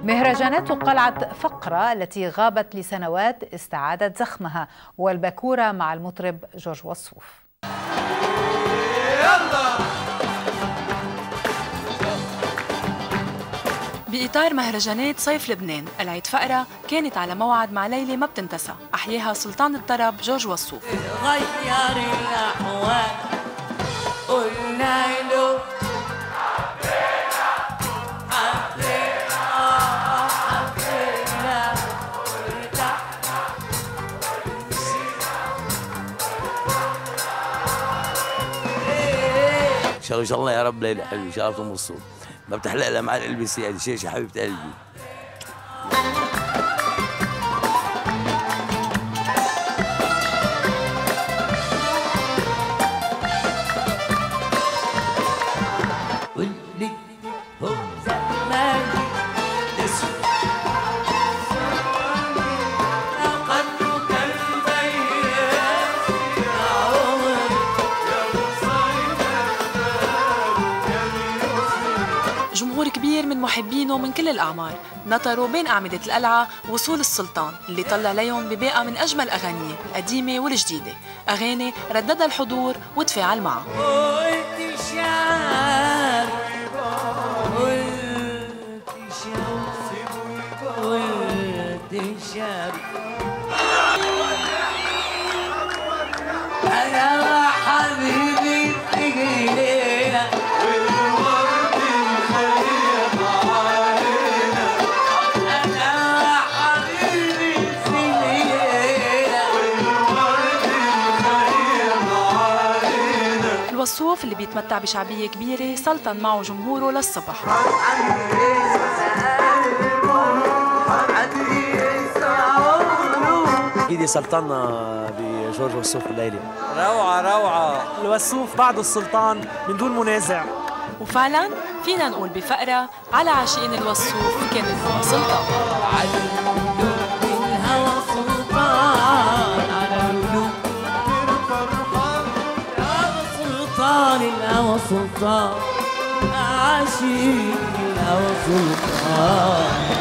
مهرجانات قلعة فقرة التي غابت لسنوات استعادت زخمها والبكورة مع المطرب جورج وصوف بإطار مهرجانات صيف لبنان قلعة فقرة كانت على موعد مع ليلة ما بتنتسى أحياها سلطان الطرب جورج وصوف غير الأحوال قلنا له ان شاء الله يا رب ليله حلوه شرف ام الصوت ما بتحلق لها مع الالبسه يعني شيشه حبيبه قلبي واللي هو زماني اسود قدرك الميت يا عمري جمهور كبير من محبينه من كل الأعمار نطروا بين أعمدة القلعة وصول السلطان اللي طلع ليهم بباقة من أجمل أغانيه القديمة والجديدة أغاني رددها الحضور وتفاعل معها قلت شعر قلت شعر قلت شعر أنا وحبيبي تجينا أنا وحبيبي تجينا الوصوف اللي بيتمتع بشعبية كبيرة سلطن معه جمهوره للصبح اكيد سلطنا بجورج وسوف الليله روعة روعة الوسوف بعد السلطان من دون منازع وفعلا فينا نقول بفقرة على عاشقين الوصوف كان الهوى سلطان الهوى سلطان على قلوب الهوى سلطان الهوى سلطان عاشق الهوى سلطان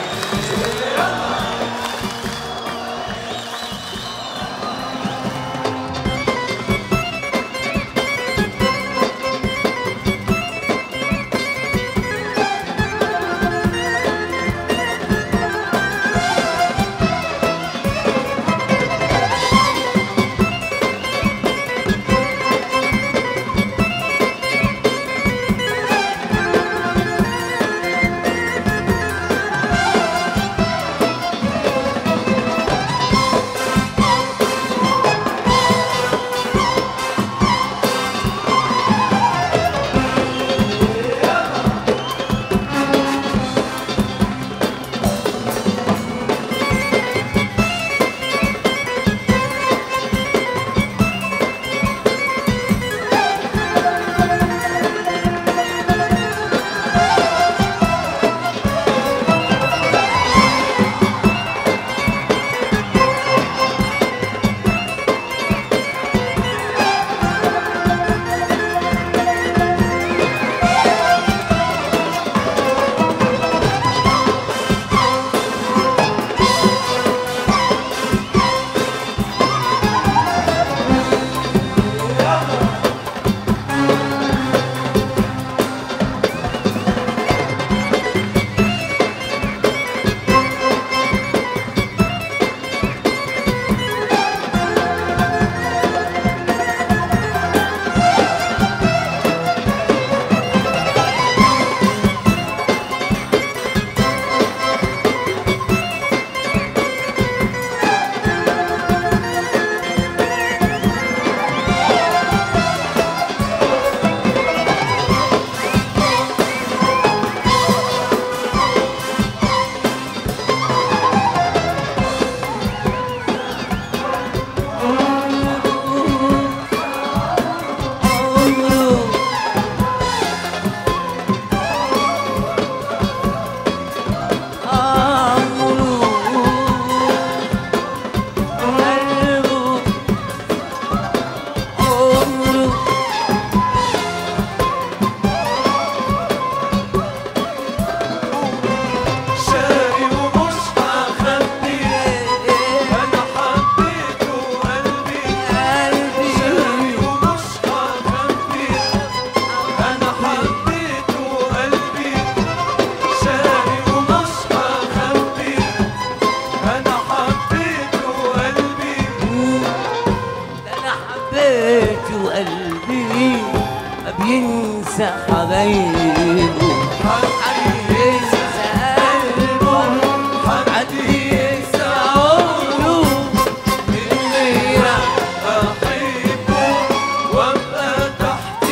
حبيت وقلبي ما بينسى حبايبه حد ينسى قلبه حد ينسى عمره من غيرك أحبه وأبقى تحت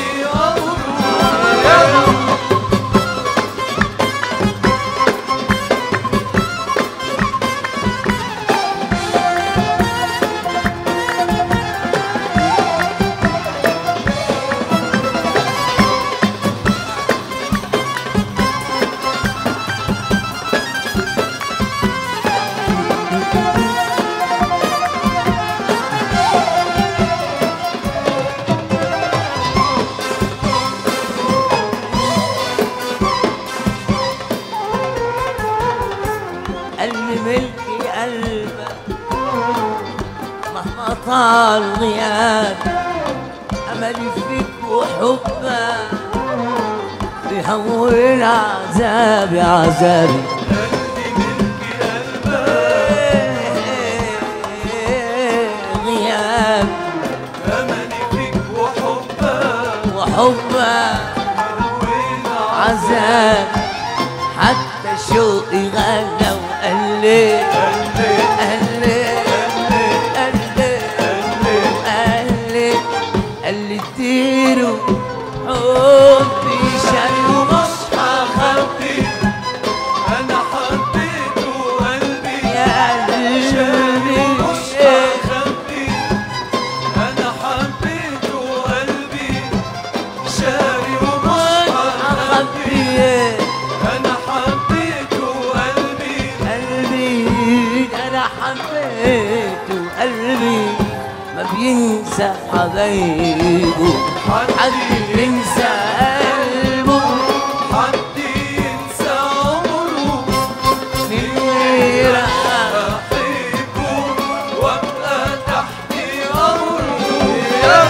أمره قلبي ملكي قلبك مهما طال غياب املي فيك وحبك بيهون عذابي عذابي غياب أملي فيك وحبك وحبك عذاب حتى شوقي غنى وقال لي قال لي قال لي قال لي قال لي اديله حبي شال ومش هخبي أنا حبيته قلبي يا قلبي مش هخبي أنا حبيته قلبي شاري ومش هخبي هخبي أنا حبيته قلبي قلبي انا حبيته قلبي ما بينسى حبايبه حد ينسى قلبه حد ينسى عمره من غيرك أحبه وأبقى تحت أمره يا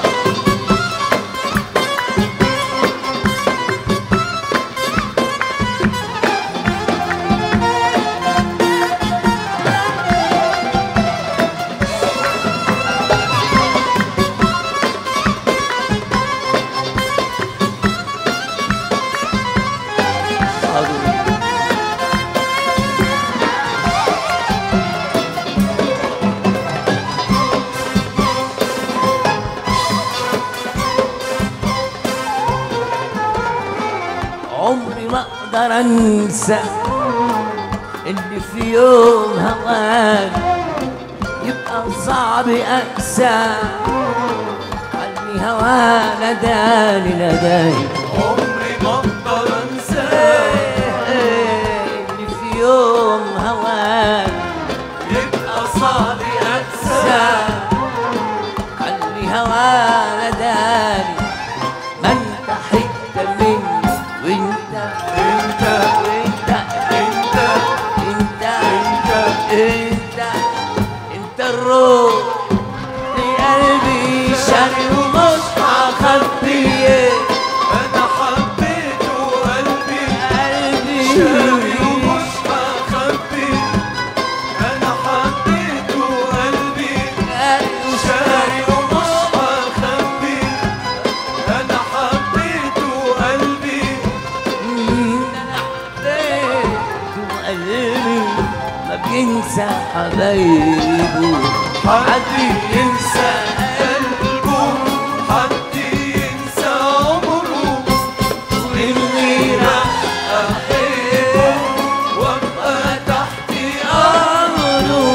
عمري ما اقدر انسى اللي في يوم هوان يبقى صعب انسى عني هوانا داني نداني عمري ما أقدر أنساه اللي في يوم هوان يبقى صعب أنساه عني هوانا داني ما انت حته مني وانت أنت وانت أنت انت انت انت الروح في قلبي شاري ومش هخبيه أنا حبيته قلبي قلبي شاري ومش هخبي أنا حبيته قلبي شاري ومش هخبي أنا حبيته قلبي انا حبيته قلبي ما بينسى حبايبه حد ينسى قلبه حد ينسى عمره من غيرك أحبه وأبقى تحت امره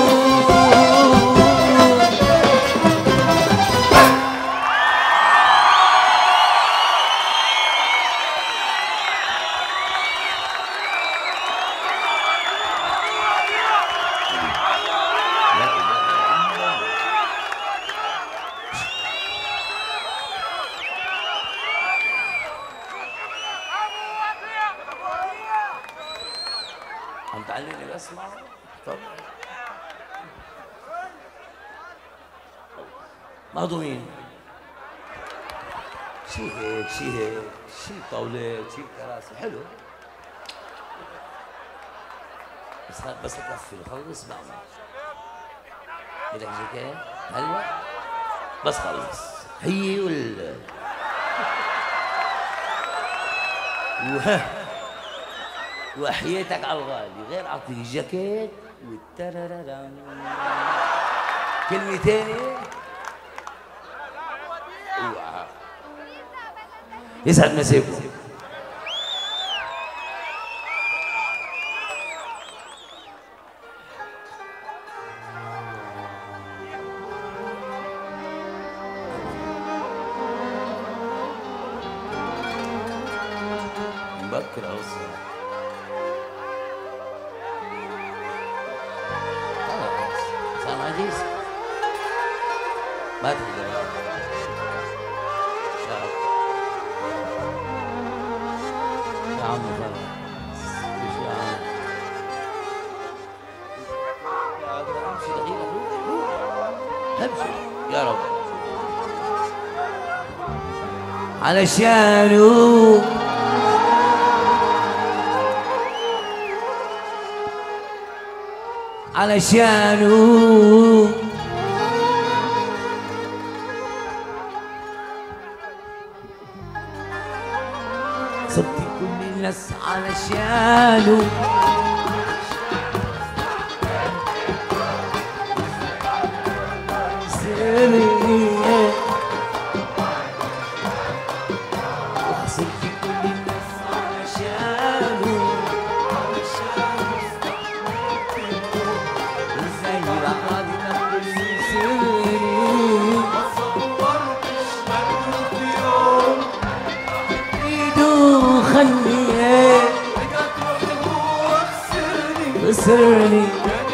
عم تعلمني بسمع طب مهضومين شي هيك شي هيك شي طاولات شي كراسي حلو بس خ- بس تقفل خلص اسمعوا بدك زي كده هلا بس خلص هي وال و... وحياتك على الغالي غير اعطيك جاكيت والترررم كلمة تانية اوعى. يسعد مساكم مبكر اصلا خلاص صار عزيز ما تقدر يا يا عم خلاص ايش يا عم يا عم امشي دقيقة امشي يا رب علشانه علشانه صرت كل الناس علشانه سرية وخسرت كل الناس علشانه زي بعضنا كل سري ايده خليه خسرني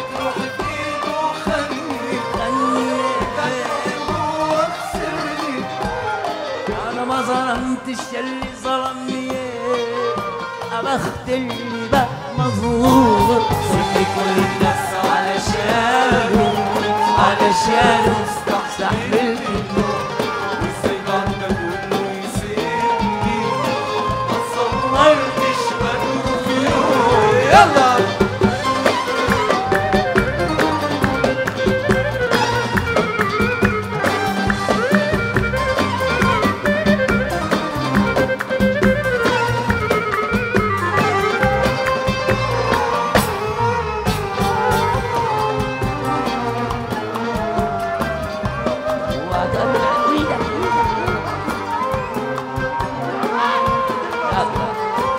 انا ما ظلمتش اللي ظلمني ابخت اللي بقى مظلوم صرت كل الناس علشانه علشانه استحملت يلا وأتمنى أريدك يلا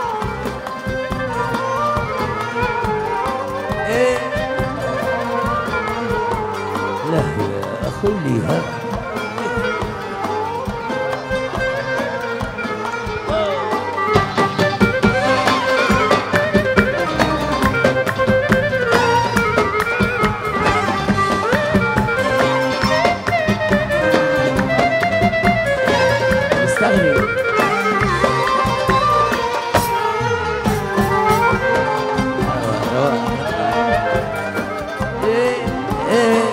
إيه لا يا خليها استغني إيه إيه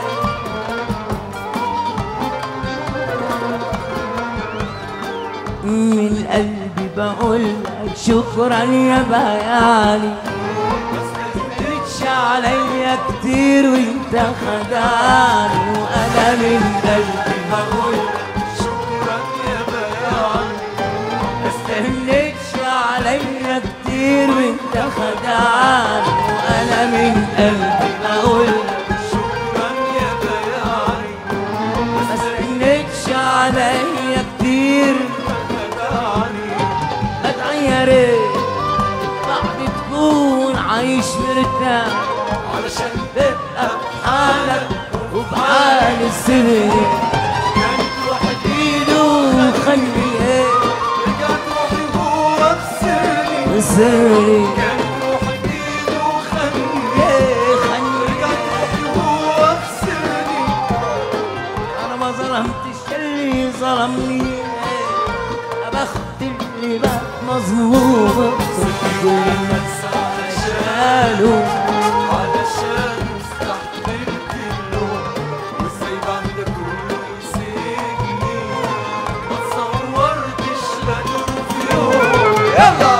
من قلبي بقول لك شكرا يا بياني تدريتش عليا كتير وانت خدعني وانا من قلبي بقول لك شكرا يا بيان ما استهلكش عليا كتير وانت خدعني وانا من قلبي بقول لك شكرا يا بيان ما استنيتش عليا كتير خدعني ما اتغيرت بعد تكون عايش مرتاح علشان تبقى بحالك وبحال السنين كانت روحي ايده وخليه رجعت روحي هو بسرني سري كانت روحي بايده وخلني ايه خليه رجعت روحي هو بسرني انا ما ظلمتش اللي ظلمني ابخت اللي بقى مظلوم صرت كل الناس علشانه علشان استحملت اللوم وازاي بعد كله يسيبني ما تصورتش لانه في يوم يلا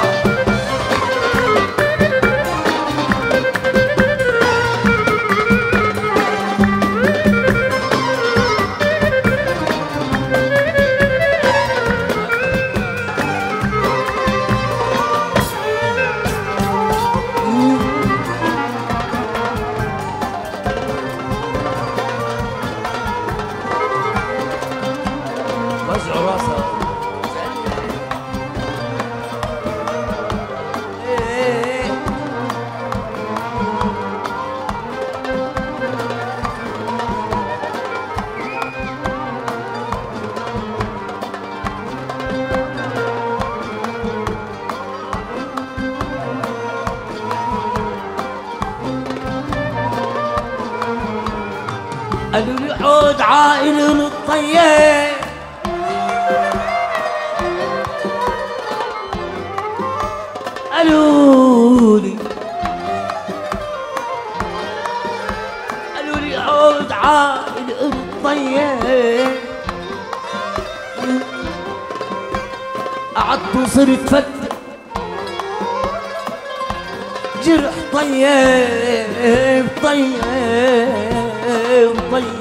وزع راسه إيه. قالوا لي عود عائل للطيب قالوا لي قالوا لي عود عائل للطيب قعدت وصرت فتر جرح طيب طيب طيب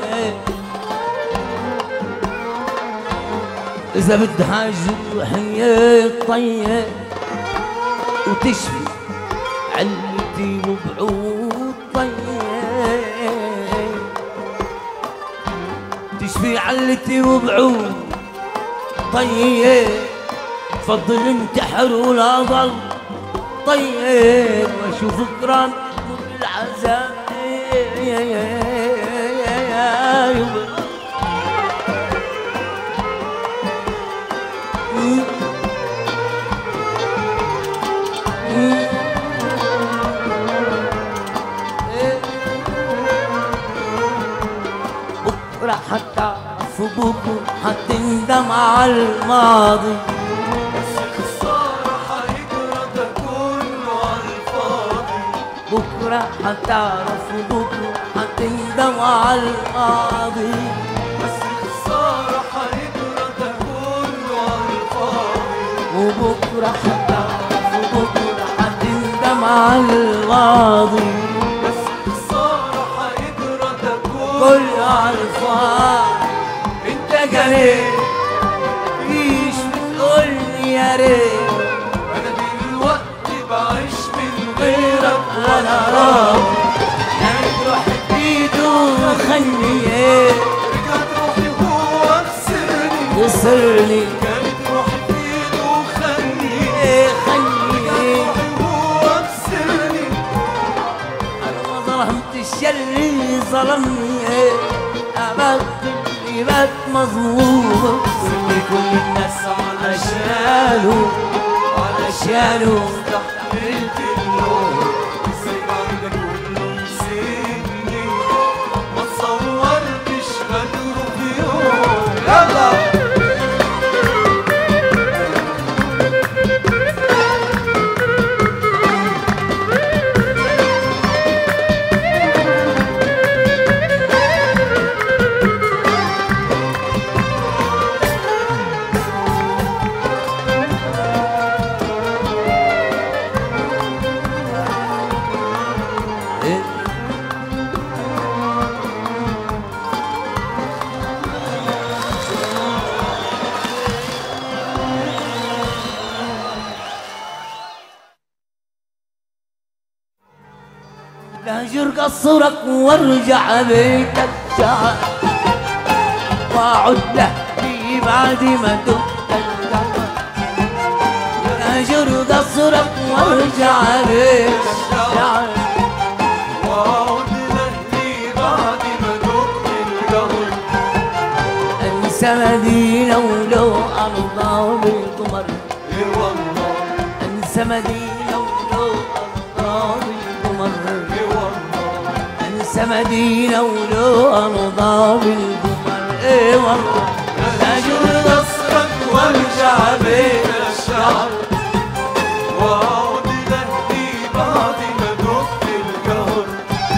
إذا بدها جروحي طيب وتشفي علتي وبعود طيب تشفي علتي وبعود طيب تفضل انتحر ولا ضل طيب واشوف قران من العذاب يا يا يا يا يا بكرة حتعرف بكرة حتندم على الماضي خسارة حيجرى ده كله عالفاضي بكرة حتعرف بكرة حتندم على الماضي بس خسارة حيجرى ده كله عالفاضي وبكرة حتعرف بكرة حتندم على الماضي بس خسارة حيجرى ده كله كل عالفاضي انت جريت مفيش بتقولي يا ريت أنا دلوقتي بعيش من غيرك وانا راضي يعني روح بايده وخليه رجعت روحي هو خسرني يسرني كانت روحي في ايده وخليه ايه خليه روحي هو خسرني انا ما ظلمتش اللي ظلمني ايه ابد اللي بات مظلوم سيبني كل الناس علشانه علشانه استحملت اللوم ازاي بعد ده كله نسيتني ما تصورتش غدره في يوم يلا لهجر قصرك وارجع بيتك شعر واعد له في بعد ما دقت القمر لهجر قصرك وارجع بيتك شعر واقعد لاهلي بعد ما دقت الجمر انسى مدينة ولو ارضى بالقمر ايه والله انسى مدينة ولو ارضى بالقمر ايه والله انسى مدينة ولو ارضى بالقمر ايه والله لهجر نصرك وارجع بين الشعر واقعد لاهلي بعد ما دقت الجهر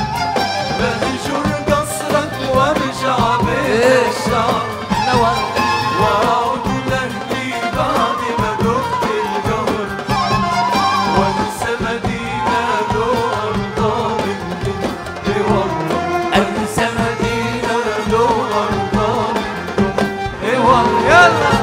لهجر قصرك وارجع بين الشعر نور واقعد لاهلي بعد ما دقت الجهر وانسى مدينة له ارضى بالدنيا ايه والله انسى مدينة له ارضى بالدنيا ايه والله يلا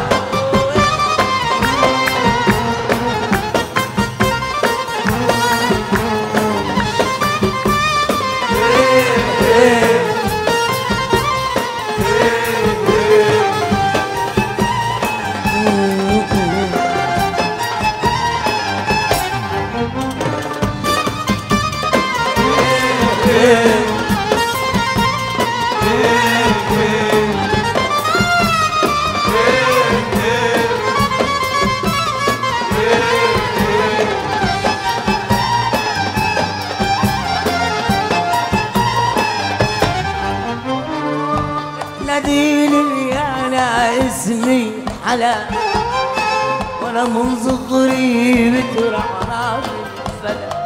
اسمي حلا وانا من صغري بترعى الفلا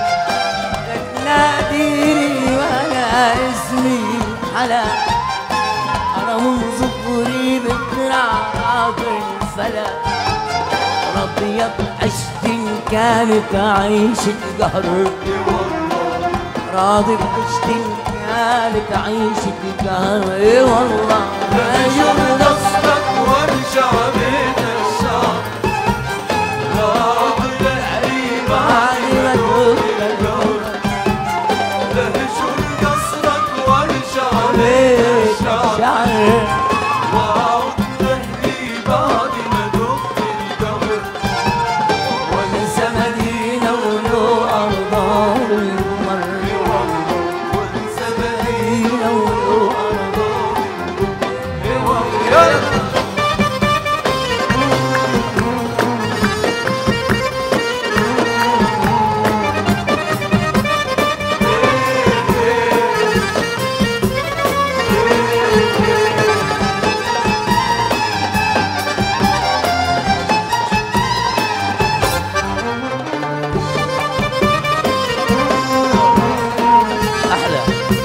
تناديني وانا اسمي حلا انا من صغري بترعى الفلا رضيت عشت كانت عيشة قهر راضي بعشت كانت عيشة قهر اي والله ما يرضى نصرك وارجع بين الشعب راضي العريب علي ما تقول لهجوا نصرك وارجع بين بيت الشعب الشعر وعود تهدي بعد ما دق القبر وانسى مدينة ولو أرضار المر وانسى مدينة ولو أرضار يا أحلى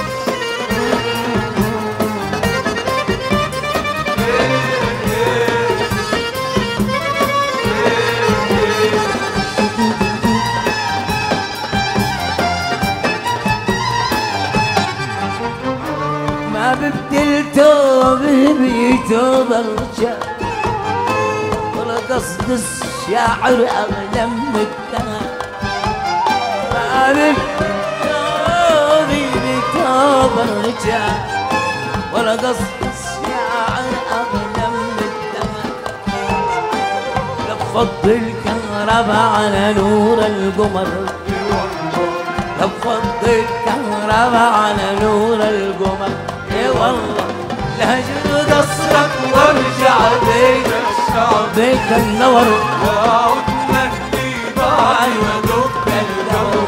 ما ببدل توبه بيتوب الرجال ولا قصد الشاعر أغلى من الدهر ما ببدل توبه بيتوب الرجال ولا قصد الشاعر أغلى من الدهر لفض الكهرباء على نور القمر لفض الكهرباء على نور القمر اي والله لهجر قصرك وارجع بيت الشعب بيت النور وعود مهدي بعد ما دق القبر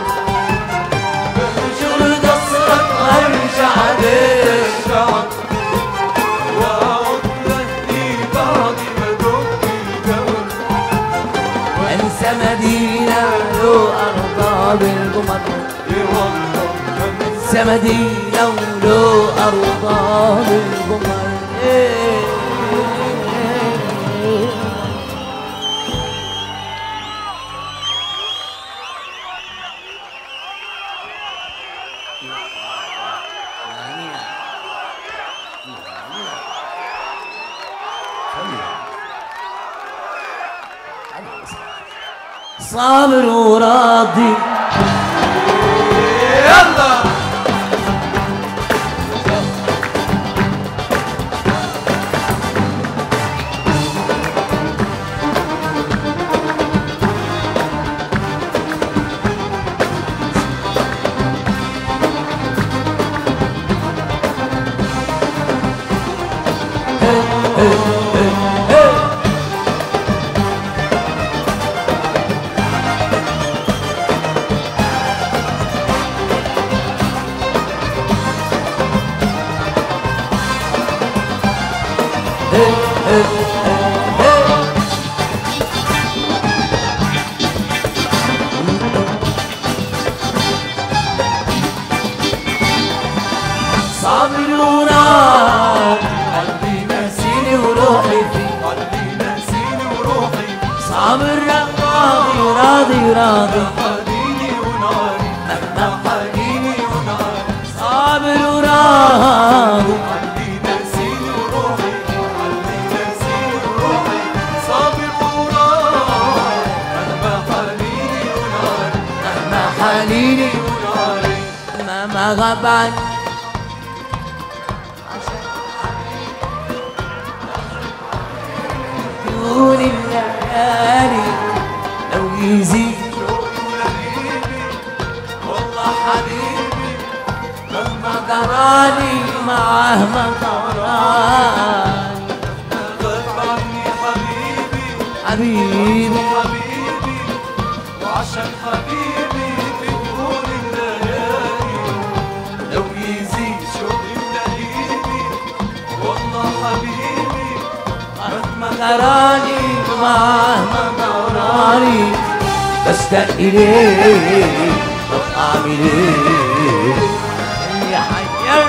لهجر قصرك وارجع بيت الشعب وعود مهدي بعد ما دق القبر انسى مدينة لو ارضى بالقمر اي والله انسى مدينة ولو ارضى بالقمر إيه. صابر وراضي يلا صابر وراضي قلبي ناسيني وروحي فيه قلبي ناسيني وروحي صابر راضي راضي راضي حنيني وناري مهما حنيني وناري صابر وراضي قلبي ناسيني وروحي قلبي ناسيني وروحي صابر وراي مهما حنيني وناري مهما حنيني وناري مهما غاب عني دون الليالي لو يزيد والله حبيبي مهما قراني معه ما قراني غاب عني حبيبي حبيبي حبيبي وعشان حبيبي في طول الليالي لو يزيد شوقي ولهيبي والله حبيبي قراني مهما قراني بشتاق إليه طب أعمل إيه اللي حير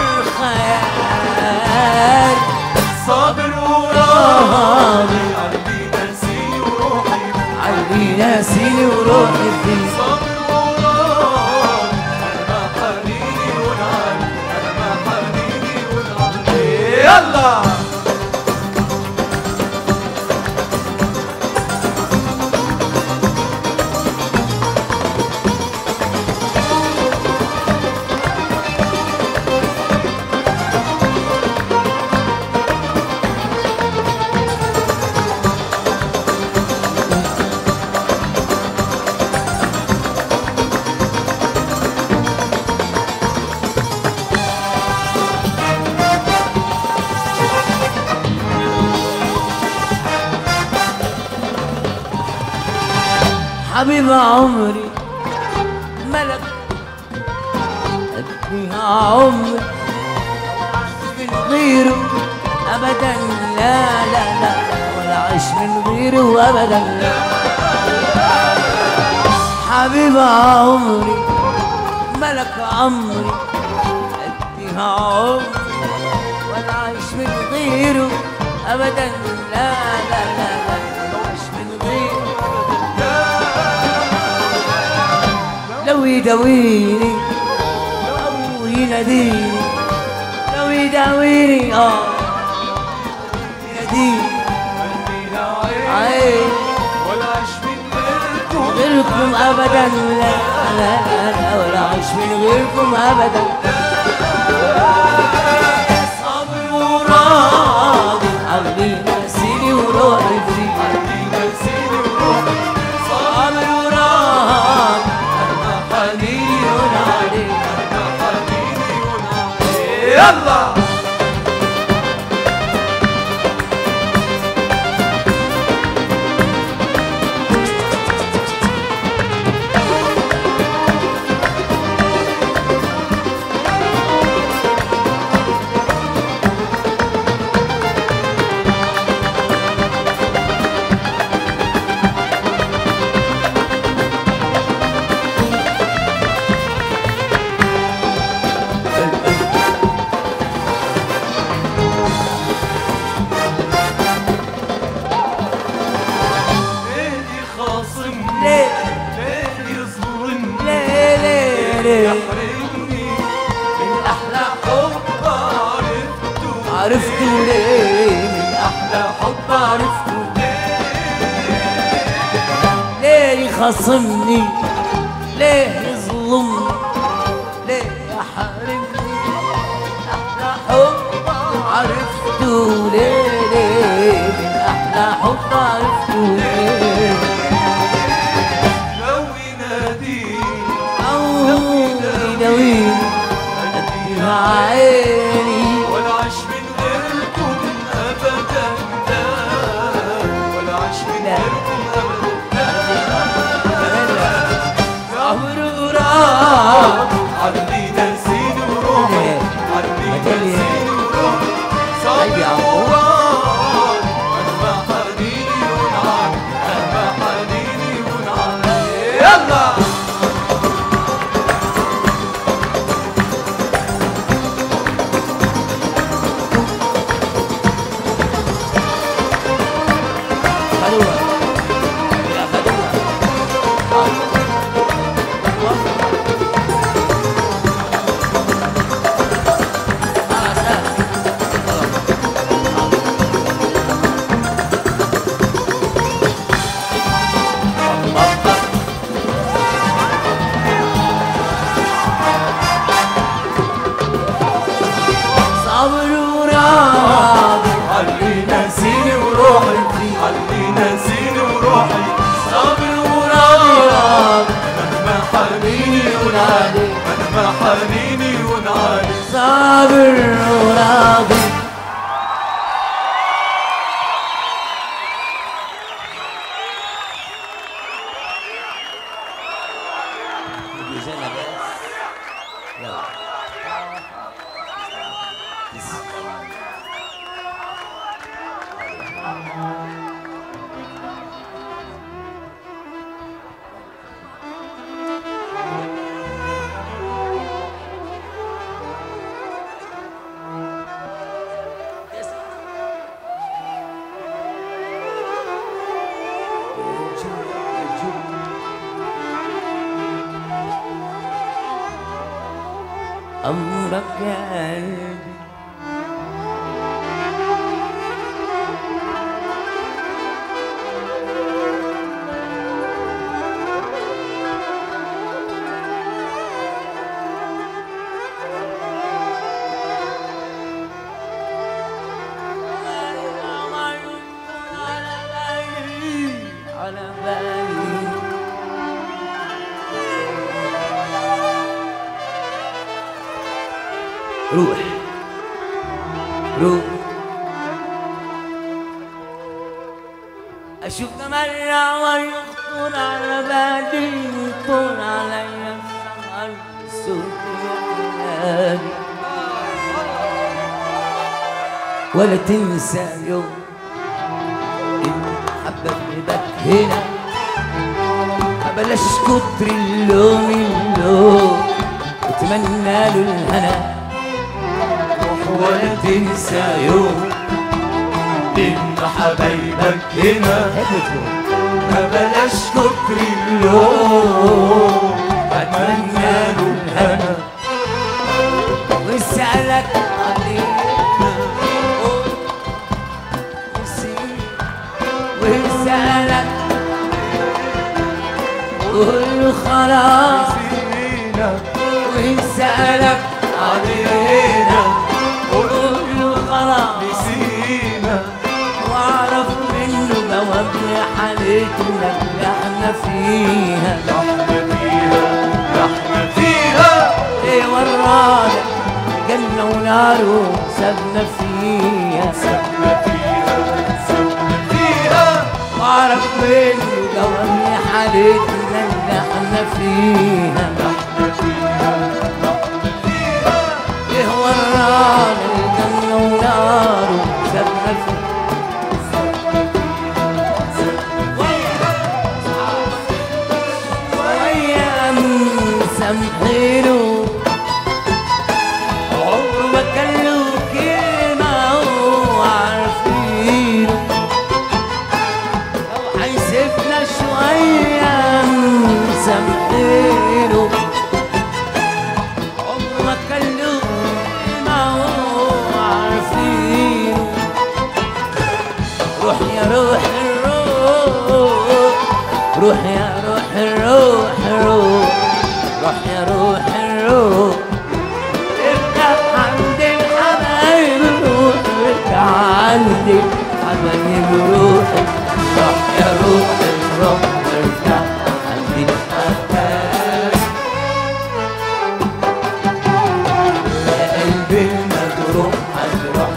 خيال صابر وراضي قلبي ناسيني وروحي علي ناسيني وروحي فيه صابر وراضي انا ما حنيني ونعاني انا ما حنيني ونعاني يلا حبيب عمري ملك قدها عمري من غيره ابدا لا لا لا ولا عيش من غيره ابدا لا حبيب عمري ملك عمري قدها عمري ولا عيش من غيره ابدا لا لا لا لا ولا عيش من غيره لو يداويني لو يناديني لو يداويني اه يناديني عين ولا عيش من غيركم غيركم ابدا لا لا لا ولا عيش من غيركم ابدا صبر وراضي عقلي ناسيني وروحي فيه قلبي ناسيني وروحي صبر وراضي حنيني ونادي حنيني ونعاني يلا ليلي خاصمني ليه ليلي يظلمني ليه ليه ليه يحرمني من احلى حب عرفته عرفتوا ليه من احلى حب عرفتوا ليه يخصمني ليه يظلمني ليه يحرمني من احلى حب عرفتوا ليه ليه من احلى حب عرفتوا ليه لو يناديني او يداويني أديها عيني ولا عاش من غيركم ابدا لا ولا عاش من لا. غيركم ابدا صبر وراح علي ناسيني وروحي علي ناسيني وروحي قلبي صابر عمو. وراح انا ما حنيني ونعاني انا ما حنيني ونعاني يلا خدوها يا خدوها صبر وراضي علي ناسيني وروحي علي ناسيني وروحي صابر وراضي وراضي راضي ما حنيني ونعاني انا ما حنيني ونعاني صابر وراضي جينا بس يلا أمرك يا قلبي على بالي روح روح أشوف مرة ويخطر على بالي يطول علي السهر صوت أحلامي ولا تنسى يوم إن حببتك هنا ما بلاش كتر اللوم اللوم اتمنى له الهنا ولا تنسى يوم إن حبايبك هنا ما بلاش كتر اللوم أتمنى له الهنا واسألك عليه واسألك قول خلاص فينا واسألك علينا قول خلاص نسينا واعرف منه جواب لحالتنا اللي احنا فيها احنا فيها احنا فيها ايه ورانا جنة ونار وسابنا فيها سبنا فيها سبنا فيها واعرف منه جواب لحالتنا اللي احنا فيها احنا فيها احنا فيها ايه ورانا الجنة ونار وسابنا فيها وأيام مسامحينه عمره ما كان له كلمة هو عارفينه لو هيسيبنا شوية مسامحينه عمره ما كان له كلمة هو عارفينه روح يا روح الروح روح يا روح الروح روح روح يا روح الروح ارجع عند الحبايب روح ارجع عند الحبايب روح روح يا روح الروح ارجع عند الحبايب يا قلبي المجروح هتروح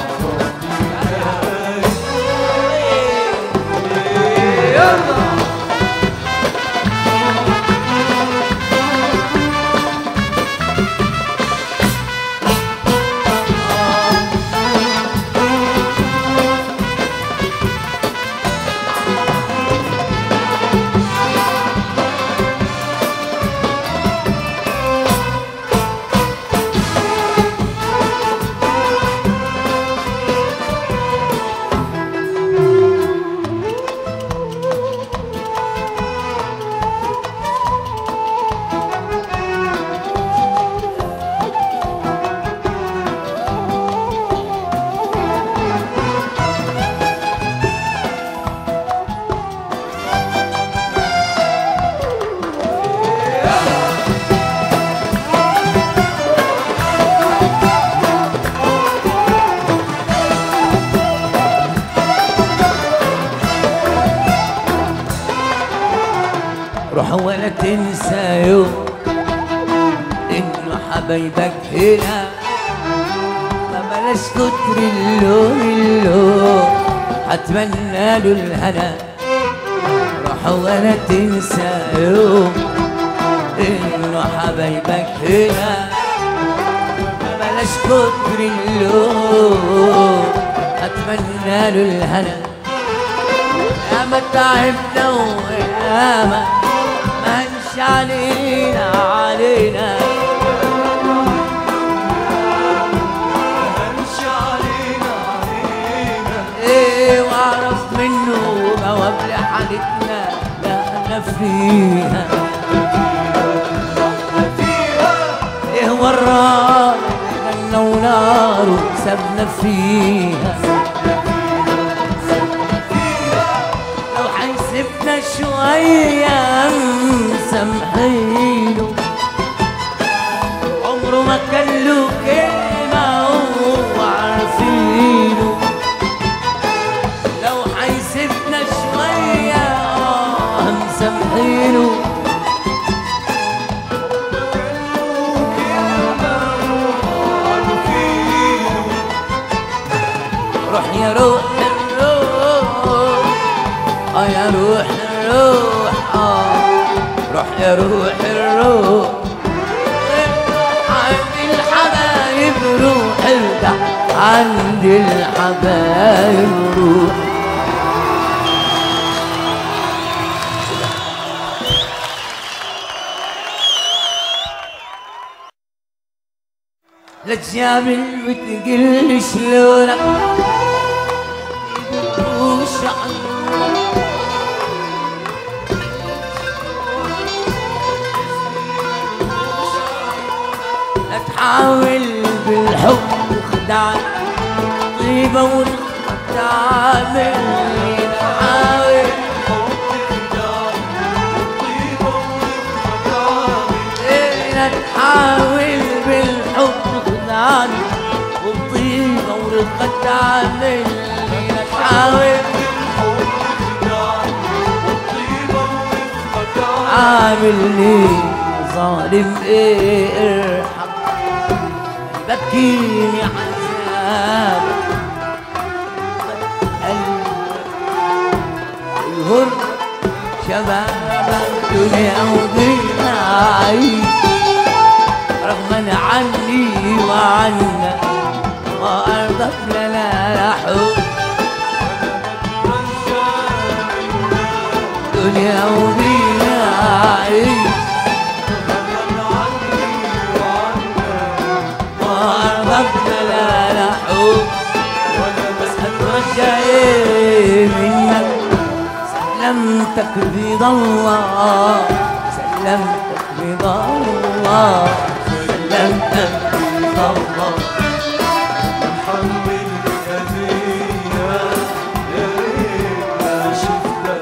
روح ولا تنسى يوم انه حبايبك هنا ما بلاش كتر اللوم اللوم هتمنى له الهنا روح ولا تنسى يوم انه حبايبك هنا ما بلاش كتر اللوم هتمنى له الهنا يا ما تعبنا ويا ما منش علينا علينا امشي علينا علينا ايه واعرف منه بوابل حالتنا لا انا فيها ايه ورانا جنة ونار وسابنا فيها لو حيسيبنا شوية مسامحينه عمره ما كان له كلمة هو عارفينه لو حيسيبنا شوية آه مسامحينه روح يا روح الروح اه يا روح الروح اه روح يا روح الروح عند الحبايب روح ارجع عند الحبايب روح لا تجامل وتقل شلونك وش عنك لا تحاول بالحب تخدعني طيبة وتعامل تحاول إيه لا تحاول بالحب تخدعني والطيبة ورقة تعامل لا تحاول عاملني ظالم ايه ارحم بكيني عذاب الهر شباب الدنيا ودينا عيش رغما عني وعنك ما أرضك لنا لحب دنيا وبينا عيش وأرضك لا لحب بس أترجى إيه منك سلمتك برضا الله سلمتك برضا الله سلمتك برضا الله حمل ايدينا يا ريت ما شفتك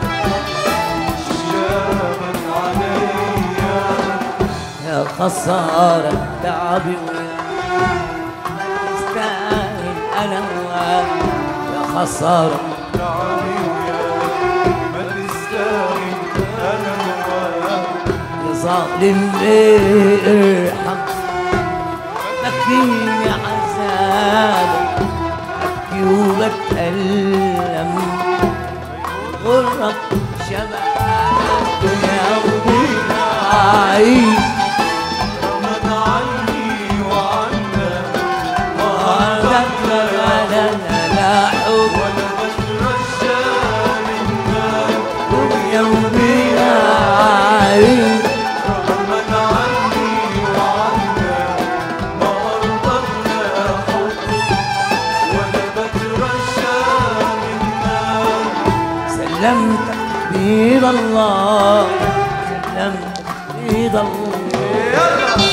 شجابك عليا يا خسارة تعبي ما تستاهل أنا وياك يا خسارة تعبي وياك ما تستاهل انا وياك يا ظالم ليه ارحم بكيني عذابك أبكي وبتألم غرك شباب الدنيا وبينا عيش من عني وعنك وأرضك لا لا لا لا حب ولا بترجى منك دنيا وبينا عيش من عني وعنك ما أرضك لا حب ولا بترجى منك سلمتك بيد الله سلمتك بيد الله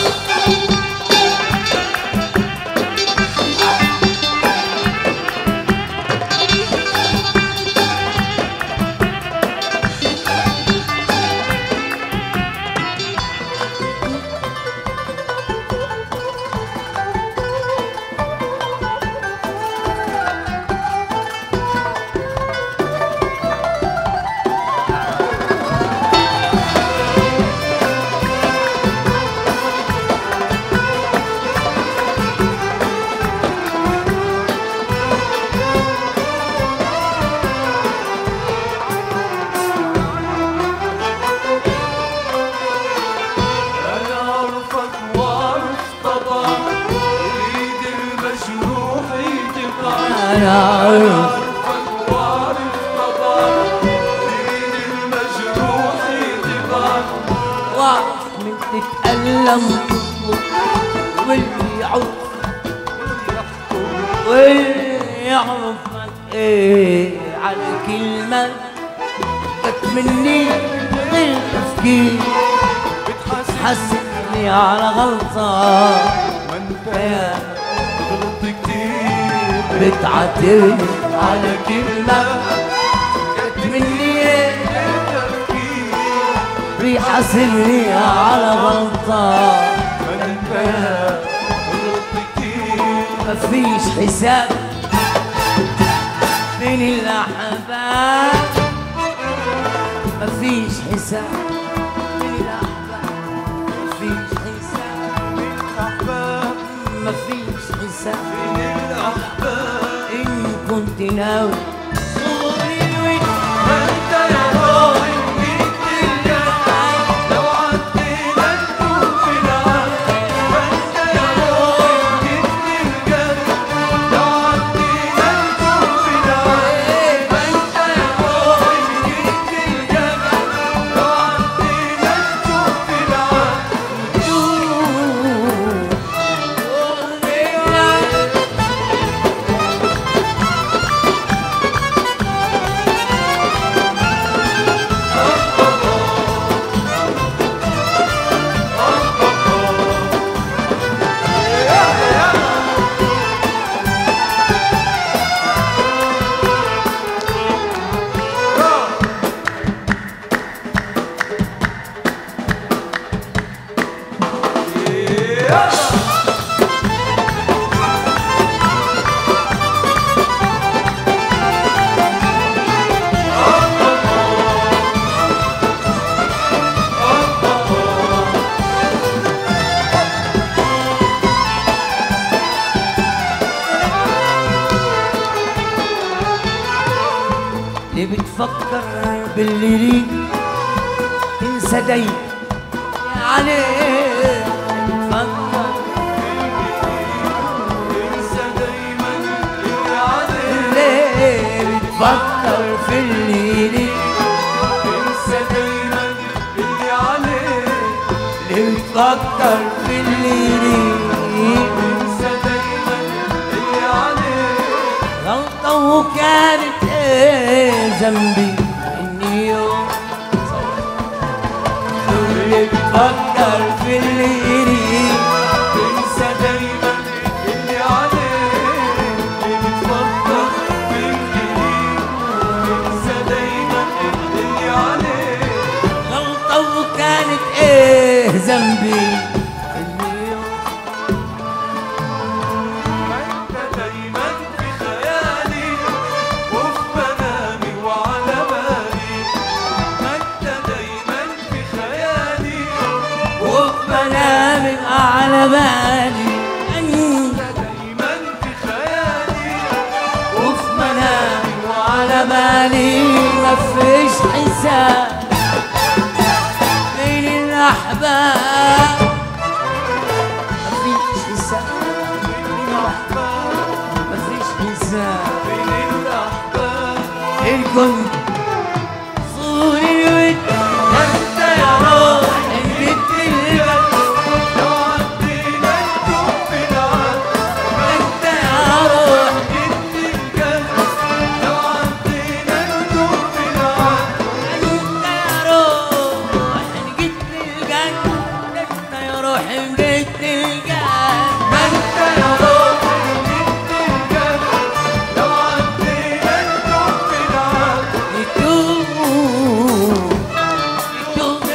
أنا أعرفك وأعرف طبعك أريد المجروح يتقع أنا أعرف أعرفك وأعرف طبعك يعلم واللي يعرف واللي يعرفك ايه على كلمة جت مني من غير تفكير حسبني على غلطة ما انت يا غلطت كتير بتعاتبني على كلمة جت مني بيحاسبني على غلطة ما انت غلطت كتير مفيش حساب بين الأحباب مفيش حساب بين الأحباب مفيش حساب احباب مفيش حساب بين الاحباب إن كنت ناوي صوري الود ما انت يا روحي جيت الجنة لو عدينا نكون في العالم ما انت يا روحي جيت الجنة لو عدينا نكون في العالم ما انت يا روحي جيت الجنة لو عدينا نكون في العالم اللي بتفكر باللي ليك تنسى دايما يا علي بتفكر انسى دايما اللي عليك ليه بتفكر في اللي ليك انسى دايما اللي عليك اللي بتفكر في اللي ليك انسى دايما اللي عليك غلطة وكانت ايه ذنبي اني يوم اللي بتفكر في اللي ليك انسى دايما اللي عليك اللي بتفكر بالجديد انسى دايما اللي عليك غلطة وكانت ايه ذنبي اني يوم ما انت دايما في خيالي وفي منامي وعلى بالي ما انت دايما في خيالي وفي منامي على بالي انت دايما في خيالي وفي منامي وعلى بالي مفيش حساب بين الأحباب مفيش حساب بين الأحباب مفيش حساب بين الأحباب إن كنت صوري الود أنت يا روح جبت القلب لو عدينا نكون في العالم أنت يا روح جبت الجنة لو عدينا نكون في العالم انت يا روح جيت الجنة انت يا روح جيت الجنة ما انت يا روحي جبت الجنة لو عدينا نكون في العالم يتوب يتوب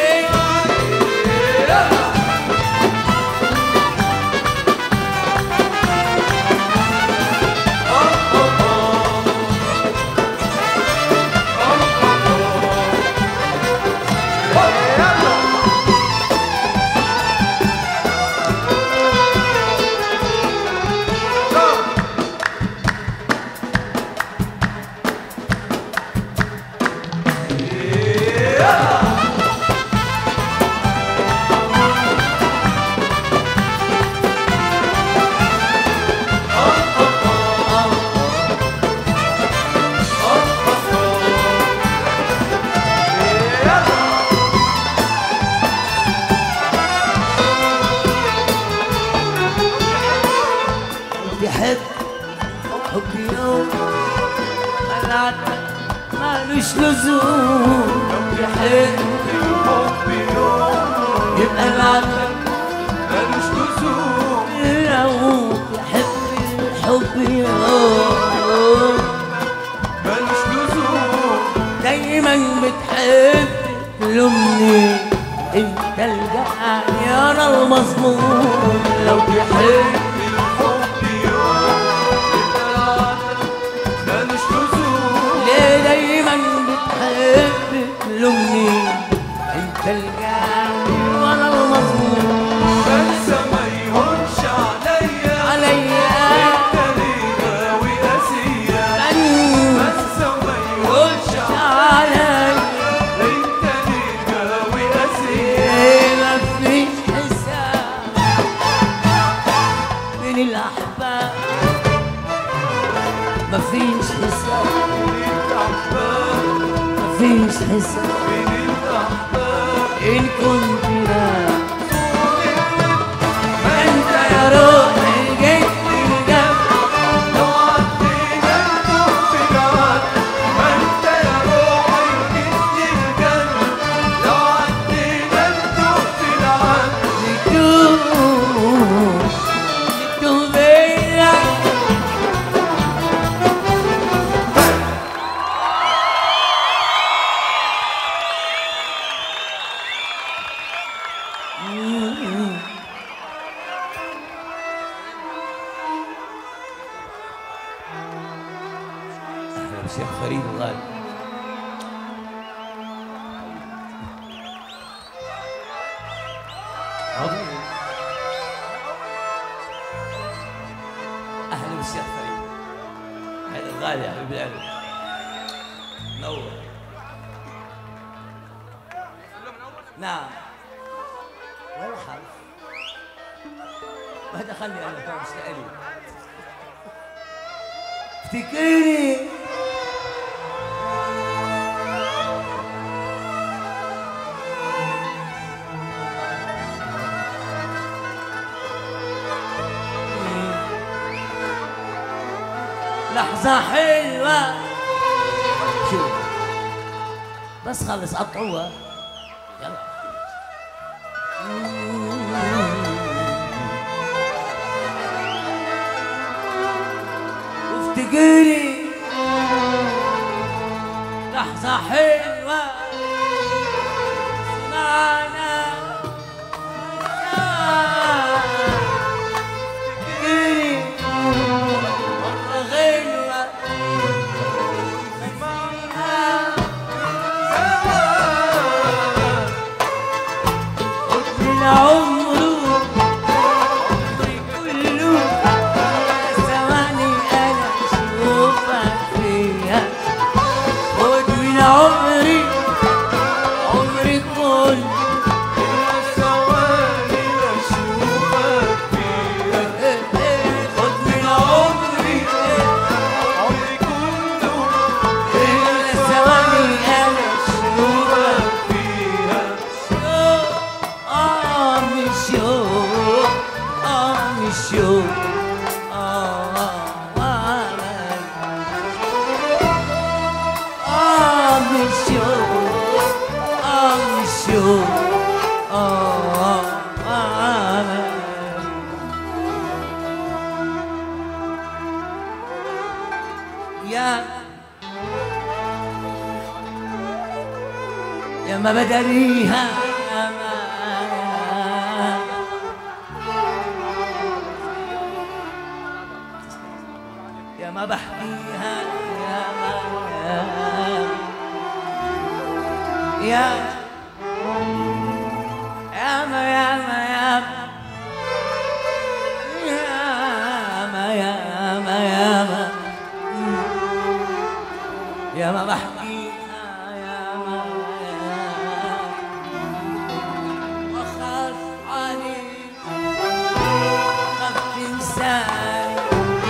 مالوش لزوم يحب الحب يوم يبقى العمل ملوش لزوم لو يحب الحب يوم ملوش لزوم دايما بتحب تلومني انت الجعني انا المظلوم لو تحب الحب يوم يبقى العدل ملوش لزوم ليه دايما بتحب تلومني انت الجعني وانا المظلوم بس ما يهونش عليا عليا انت ليه غاوي قاسية من بس ما يهونش عليا انت ليه غاوي قاسية إيه مفيش حساب بين الأحباب مفيش حساب مفيش حساب إن كنت لا ما أنت يا روحي جيت الجنب لو عدينا نتوه في العد ما انت يا روحي جيت الجنة لو عدينا نتوه في العد لتوب لتوب بيا أهلا بشيخ فريد الغالي عظيم أهلا بالشيخ فريد هذا الغالي يا حبيب القلب نور نعم ولا حرف ما دخلني انا فاهم مش لي افتكرني لحظة حلوة شوف بس خلص قطعوها يلا وافتكري لحظة حلوة سمعنا افتكري مرة غنوة من عمره عمري كله ثواني انا اشوفك فيها خد من عمري عمري كله ثواني اشوفك فيها خد من عمري عمري كله ثواني انا اشوفك فيها اه مش يوم اه مش يوم اه آه، آه مش يوم اه مش يوم اه آه يا يا ما بدريها يا ما يا ما بحكيها يا ما يا يا ما يا ما يا ما يا ما يا ما يا ما يا ما بحكيها يا ما يا وخاف عليك خاف تنساي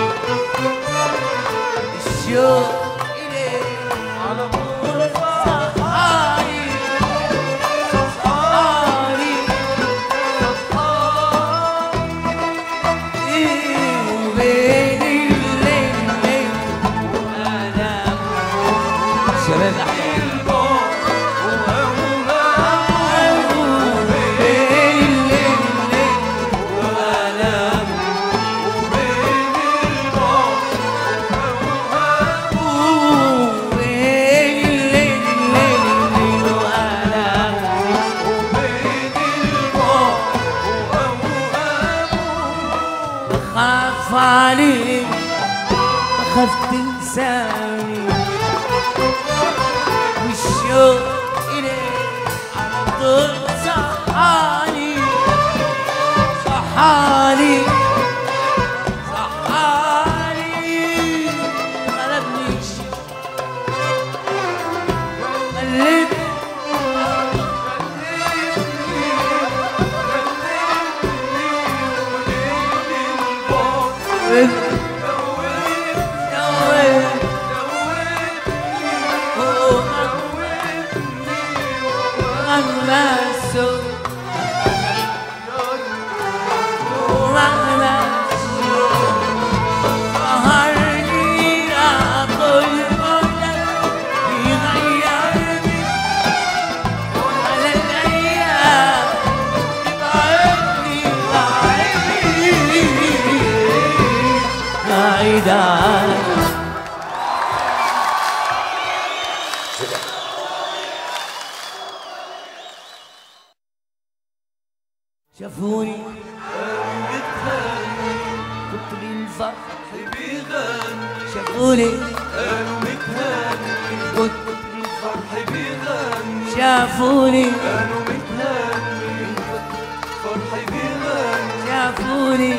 الشوق إليك على طول صحاري صحاري وبين الليل وأنا شباب حالي خف تنساني والشوق إليك على طول صحاني صحاني صحاني غلبنيش قلبني بعيدة شافوني كنت بالفرح شافوني كنت بالفرح شافوني شافوني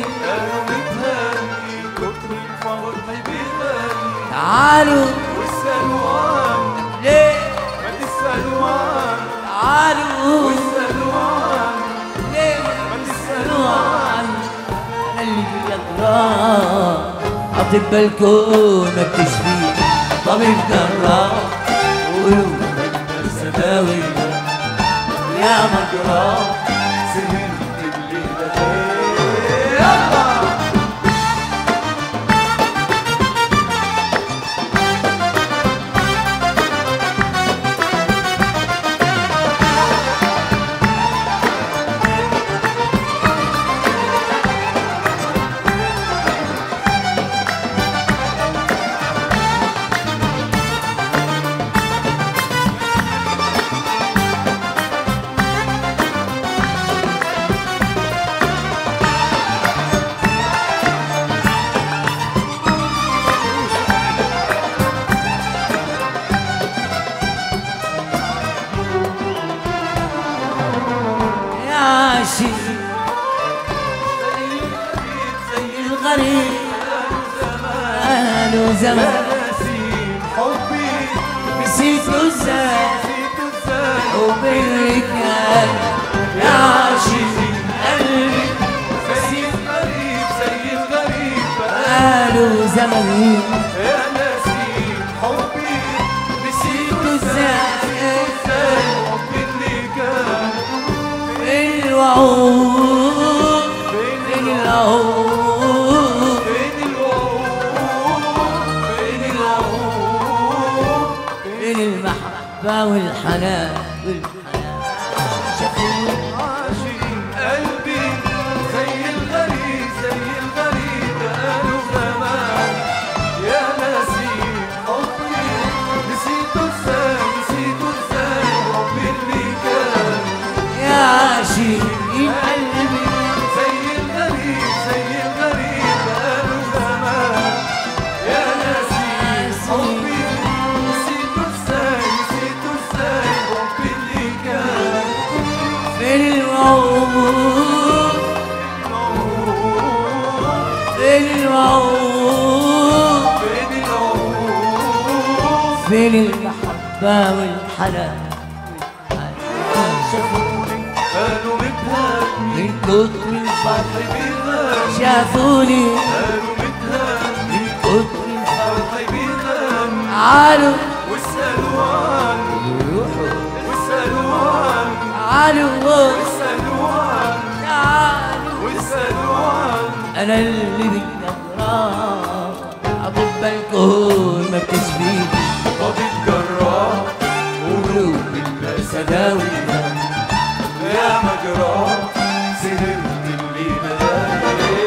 تعالوا ليه تعالوا ليه تسألوا عني أنا اللي بيقرا أطباء الكون ما بتشفي طبيب جراح قولوا السماوي يا مجراح سهرت الليلة يا عاشق زي الغريب زمان وزمان نسيت ازاي حبي الرجال يا عاشق قلبي نسيت بقاله زمن نسيت ازاي الوعود بين العود بين المحبة والحنان والحنان شافوني قلبي زي الغريب زي الغريب بقاله زمان يا نسيم حبي نسيته ازاي نسيته ازاي حبي اللي كان يا عاشق قلبي زي الغريب زي الغريب بقاله زمان يا نسيم حبي نسيته ازاي نسيته ازاي حبي اللي كان فين الوعود فين الوعود بين العهود فين المحبة والحنان شافوني قالوا متهان من كتر الفرح بيغني شافوني قالوا متهان من كتر الفرح فرحي بيغني تعالوا واسألوا عني واسألوا عني تعالوا واسألوا عني تعالوا واسألوا عني انا اللي بالنظرة اطباء الكون ما بتشفي طبيب جراح قلوب السداوي يا مجراح سهرت اللي بلاقي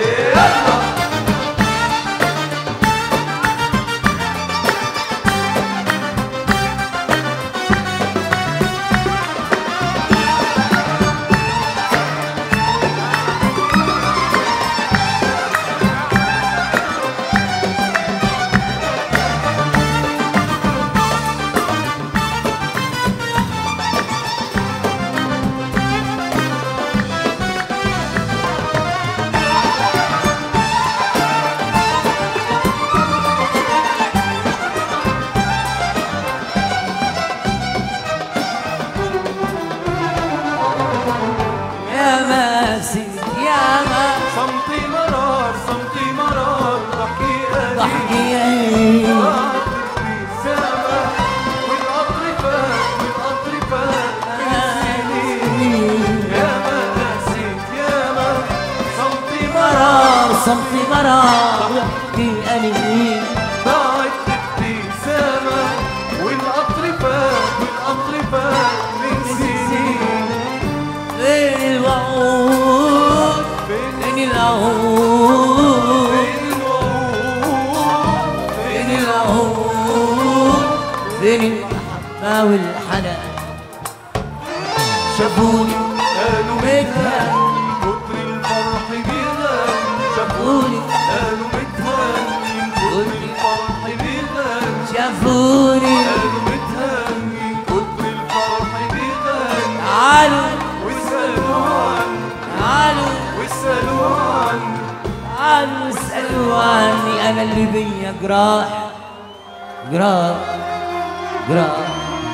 راحتي أنين ضاعت ابتسامة والقطر فات والقطر فات من سنين فين الوعود فين العهود فين الوعود فين العهود فين المحبة والحنان شافوني قالوا متهان كتر الفرح بيغني شافوني قالوا متهني كتر الفرح بيغني شافوني قالوا متهني كتر الفرح بيغني تعالوا واسألوا عني تعالوا واسألوا عني تعالوا اسألوا عني أنا اللي بيا جراح جراح جراح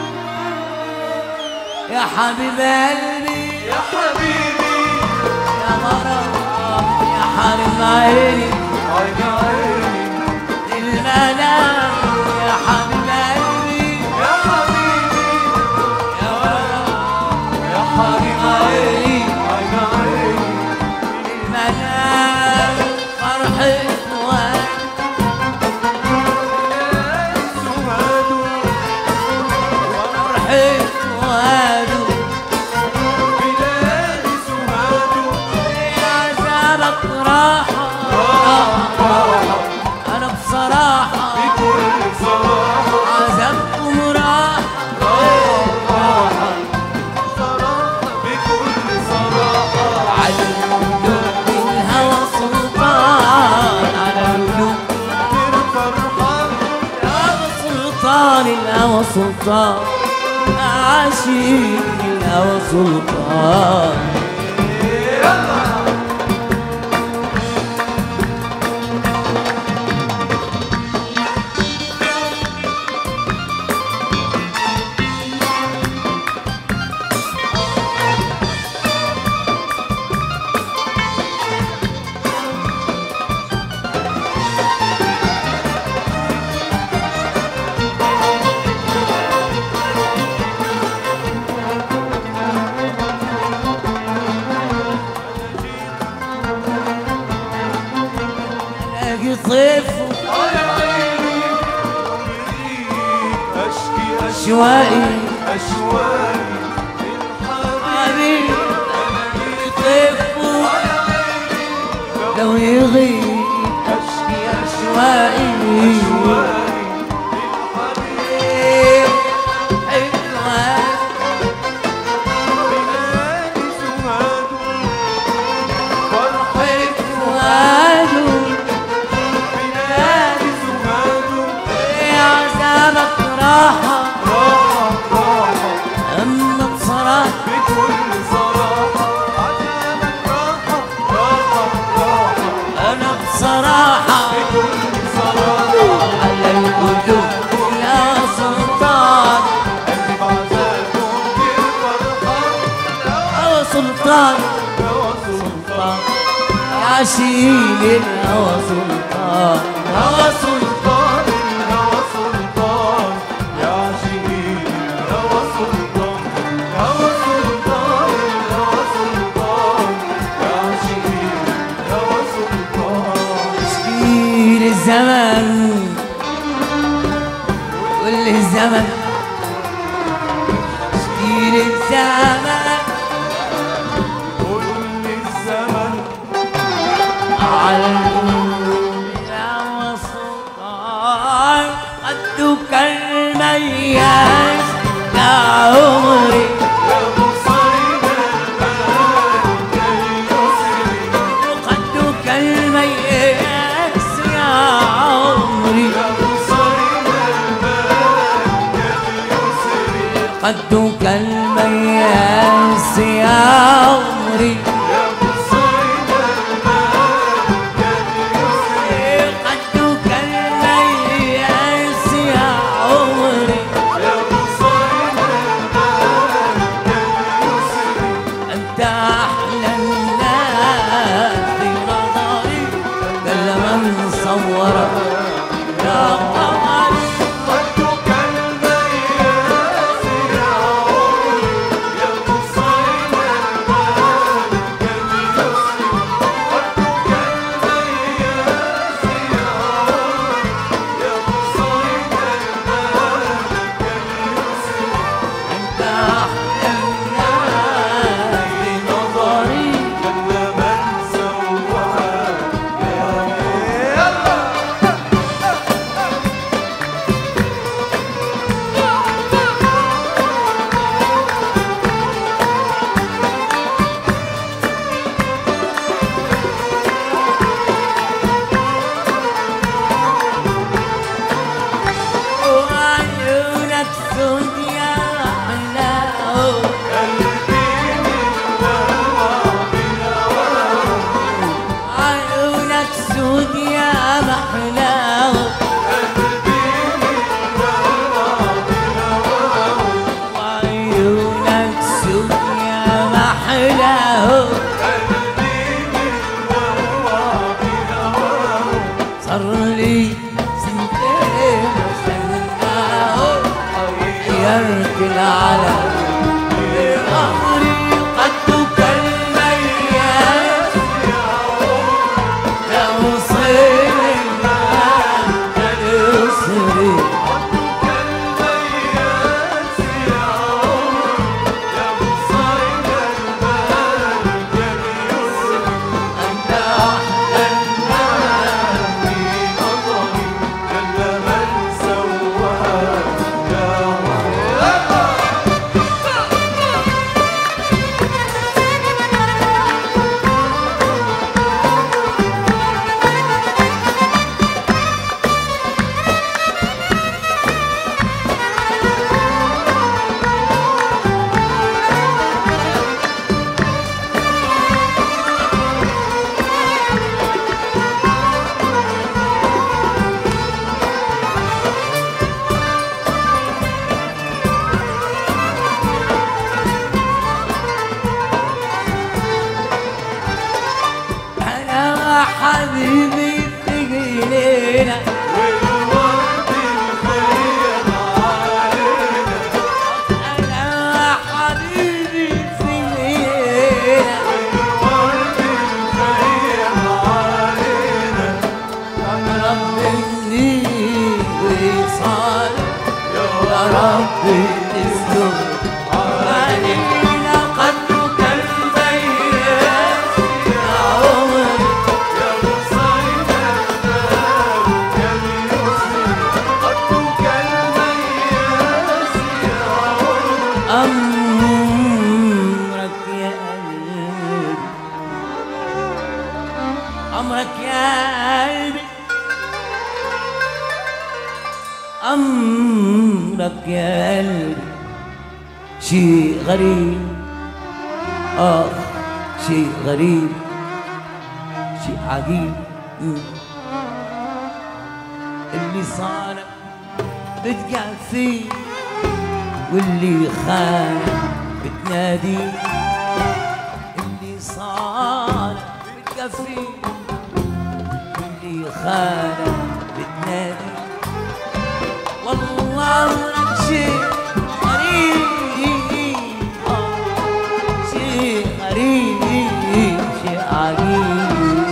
يا حبيب قلبي يا حبيبي يا غرام يا حارم عيني عيني عيني المنام يا حبيب قلبي يا حبيبي يا غرام يا حبيب عيني عيني عيني المنام فرحة وقت سمادو فرحة وقت بلاد سمادو عذابك راحة أنا بصراحة بكل صراحة عذابكم راحة صراحة بكل صراحة على القلوب الهوى سلطان على القلوب غير فرحان الهوى سلطان الهوى سلطان عاشق الهوى سلطان الاقي طيف يا عيني يريد أشكي أشواقي شوائي أشواقي حبيب الاقي طيف لو يغيب اشكي اشواقي حلوة حلوة يا عذابك راحة أما بصراحة أنا بصراحة على القلوب يا سلطان يا سلطان سلطان يا شيل الهوى سلطان هوى سلطان تشكيل الزمن كل الزمن تشكيل الزمن على القلوب يا سلطان قدك المياس يا عمري قدك المياس يا عمري قدك المياس يا عمري قدك المياس يا عمري أنت أحلى الناس في نظري كل من صورك يا قمري أمرك يا قلبي أمرك يا قلبي أمرك يا قلبي شيء غريب آه شيء غريب شيء عجيب مم. اللي صار بتقع فيه واللي خان بتنادي اللي صار بتقع فيه واللي خان بتنادي والله امرك شيء غريب آه، شيء غريب شيء عجيب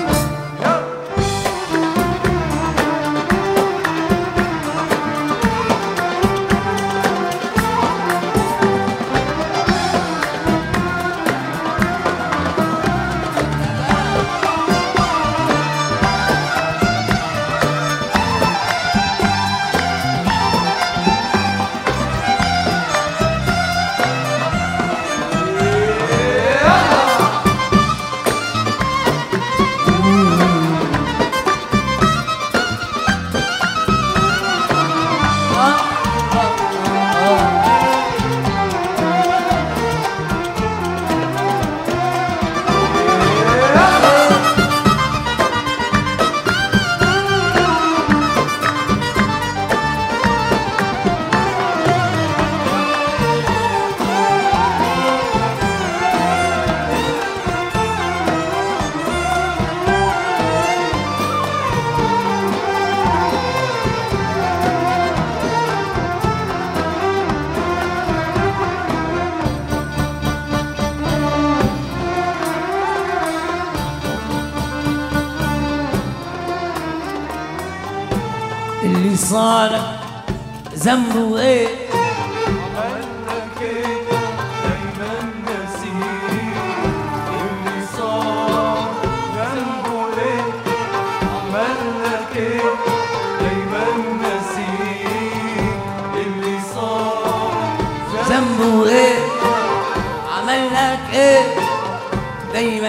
اللي صار ذنبه ايه عملك ايه دايما نسيت اللي صار ذنبه ايه عملك ايه دايما نسيت اللي صار ذنبه ايه عمل لك ايه دايما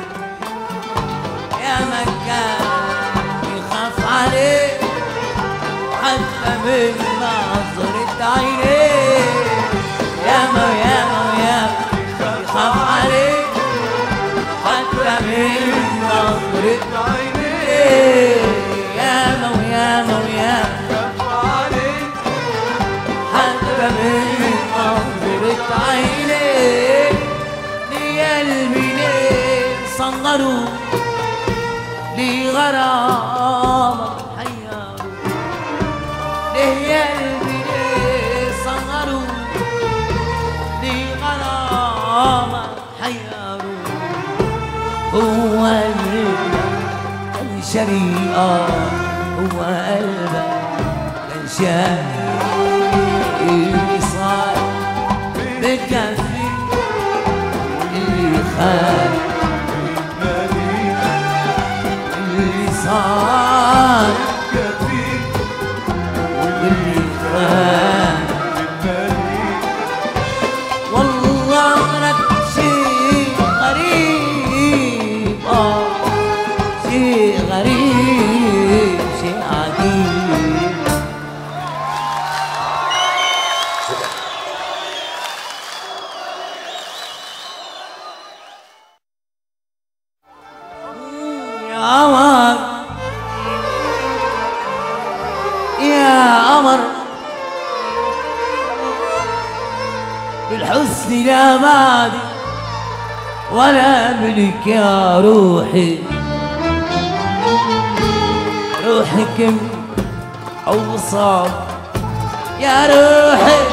يا مكان يخاف عليه حتى من نظرة عينيه يا ما يا ما يا ما يخاف عليه حتى من نظرة عينيه يا ما ويا ما ويا ما عليك حتى من نظرة عينيك لقلبي ليه صغروا لي غرامك حيروا ليه قلبي ليه صغروا لي غرامك حيروا هو قلبك كان شريئة هو قلبك كان شريئة اللي صار بكفي اللي خان اللي صار واللي خان والله امرك شيء غريب آه شيء غريب شيء عجيب يا قمر يا قمر بالحسن لا مادي ولا ملك يا روحي روحك أوصاف يا روحي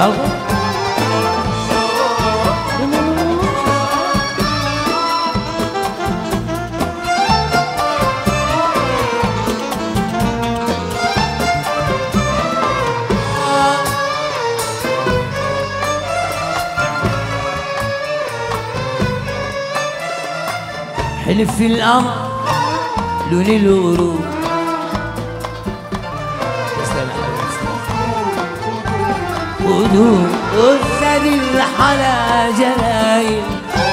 تعرفوا؟ حلف في القمر لون الورود تسلم يا حبيبي ودود والثدي الحلا جلايل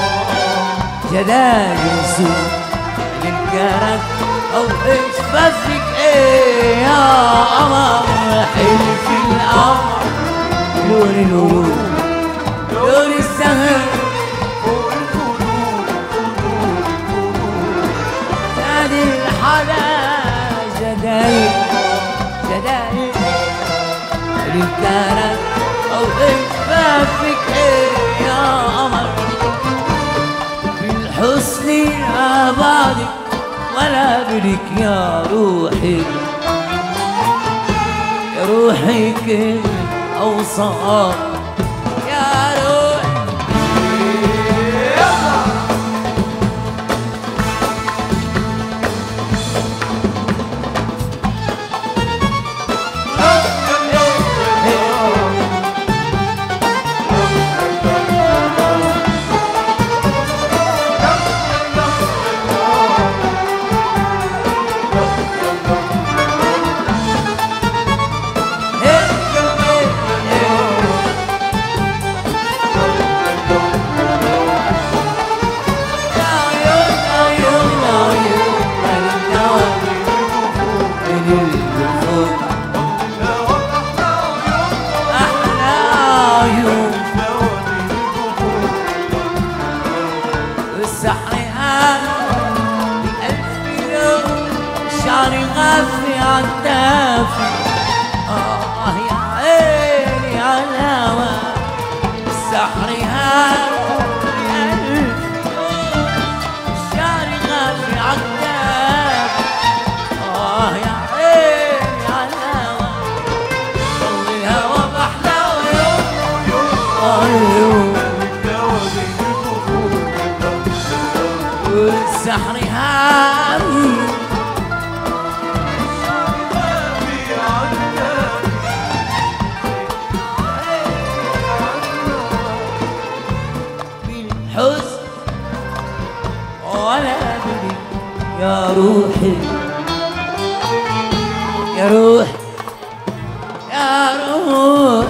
جلايل سود للكرك او ايش بفك ايه يا قمر حلف القمر لون الورود لون السهر نادي الحلا جدايل جدايل للكرك او اكفافك ايه يا قمر بالحسن يا بعدك ولا بدك يا روحي يا روحي كل اوصاف يا روحي شعري غافي عالدافي آه يا عيني علاوة السحر هذا شعري غافي عالدافي آه يا عيني علاوة طول الهوى بحلاوة آه يوم والسحر هامي بالحزن ولا بدي يا روحي يا روح يا روح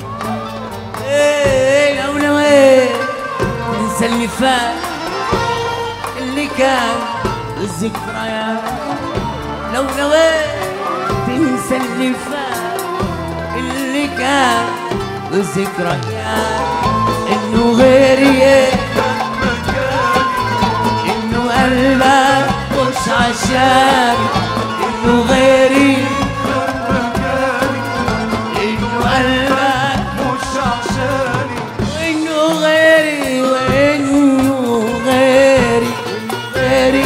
ايه لو نويت ننسى اللي فات اللي كان الذكريات لو نويت تنسى اللي فات اللي كان والذكريات انه غيري انه قلبك مش عشان انه غيري انه قلبك مش عشاني وانه غيري وانه غيري غيري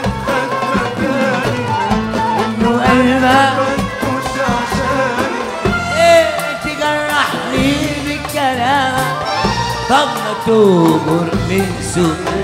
انه قلبك مش عشاني ايه تجرحني بالكلام طب ما تؤمر من سوء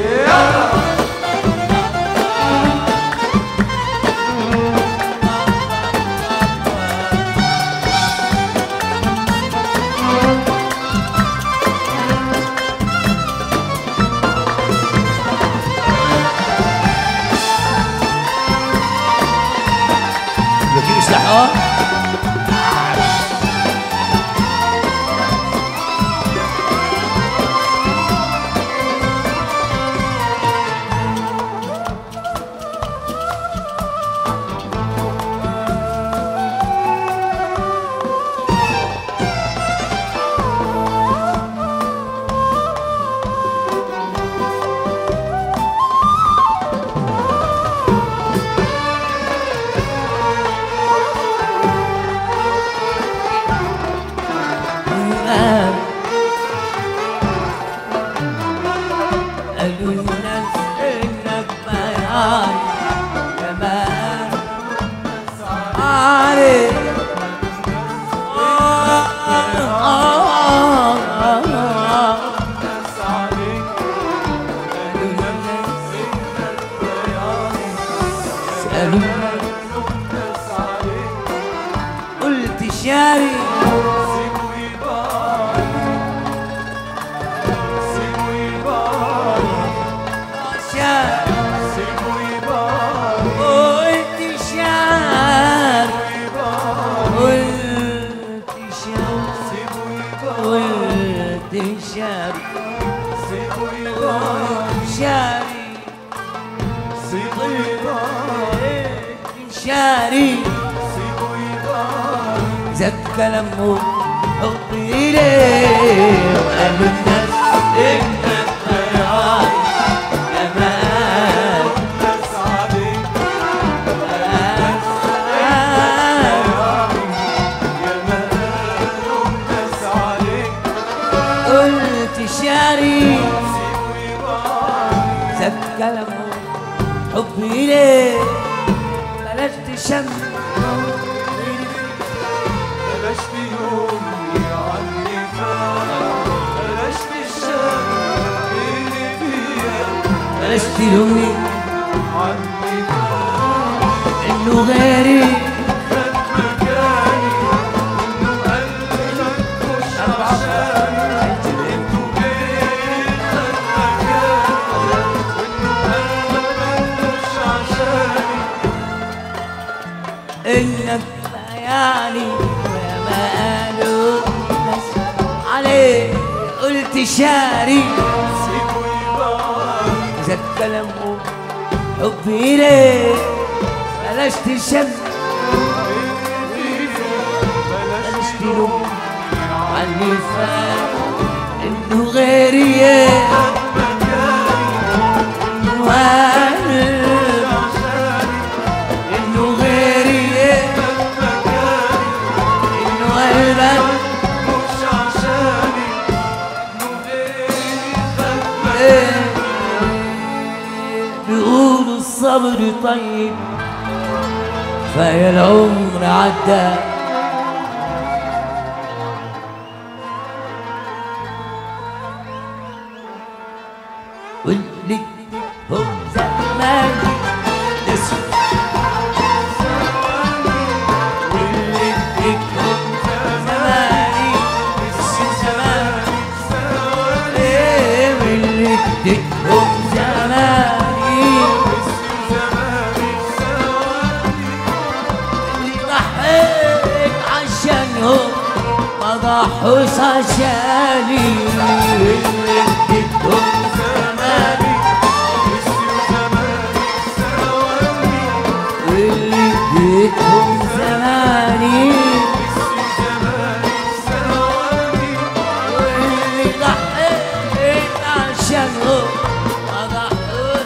الوكيل يسلحها قلت شاري شاري شاري زاد كلامه حبي ليه وقالوا الناس انك ضيعان امان قلت شاري زاد كلامه حبي ليه بلاش تشم بلاش تلومني عني فات بلاش تشم اللي فيا بلاش تلومني عني فات انه غيري خد مكاني انه قلبك مش عشاني انتوا غيري خد مكاني وانه قلبك مش عشاني انك يعني ويا ما قالوا الناس عليه قلت شاري سيبه يبقى زاد كلامه حبي ليه بلاش تشم بلاش تلوم عني فات انه غيري انه قلب انه غيري انه قلبك مش عشاني انه غيري خد إيه. بيقولوا الصبر طيب فيا العمر عدى واللي هو زماني نسوا واللي هم زماني نسوا زماني إيه واللي هم زماني اللي ضحيت عشانهم ما ضحوش عشاني اللي اديتهم زماني واللي اديتهم زماني واللي ضحيت عشانهم ما ضحوش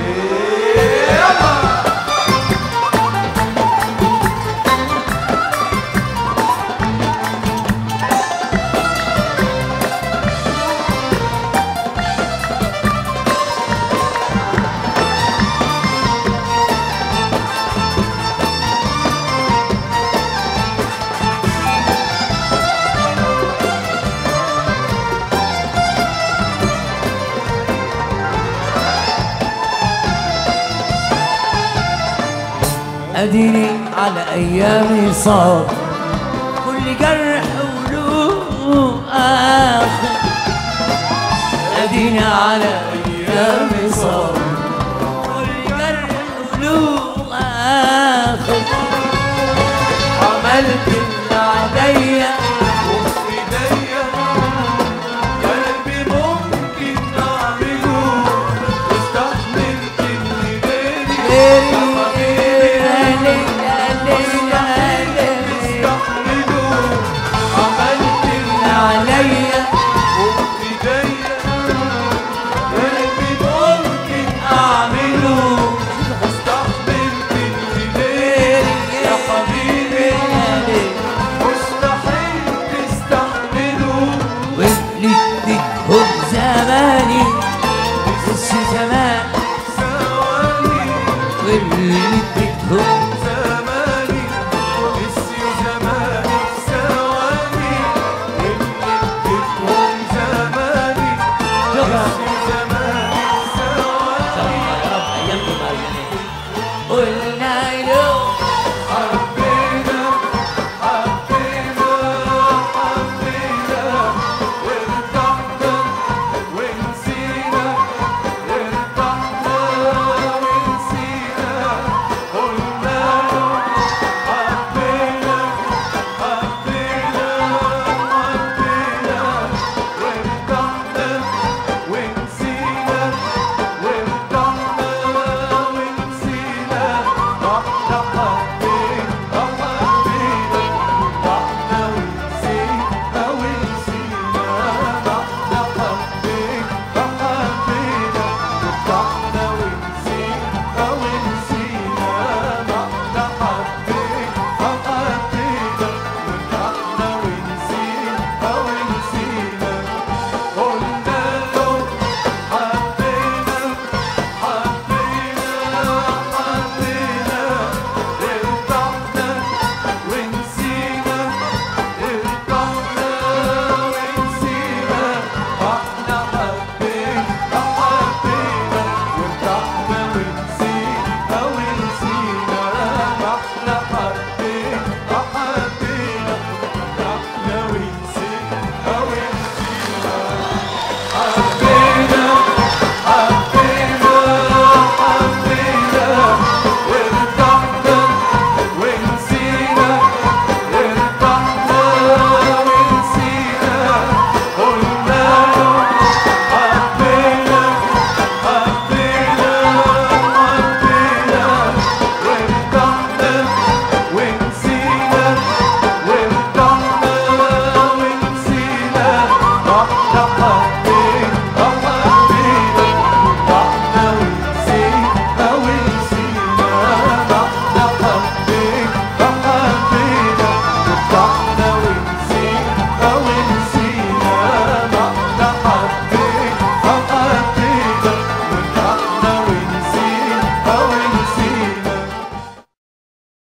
اديني على ايامي صار كل جرح وله اخر اديني على ايامي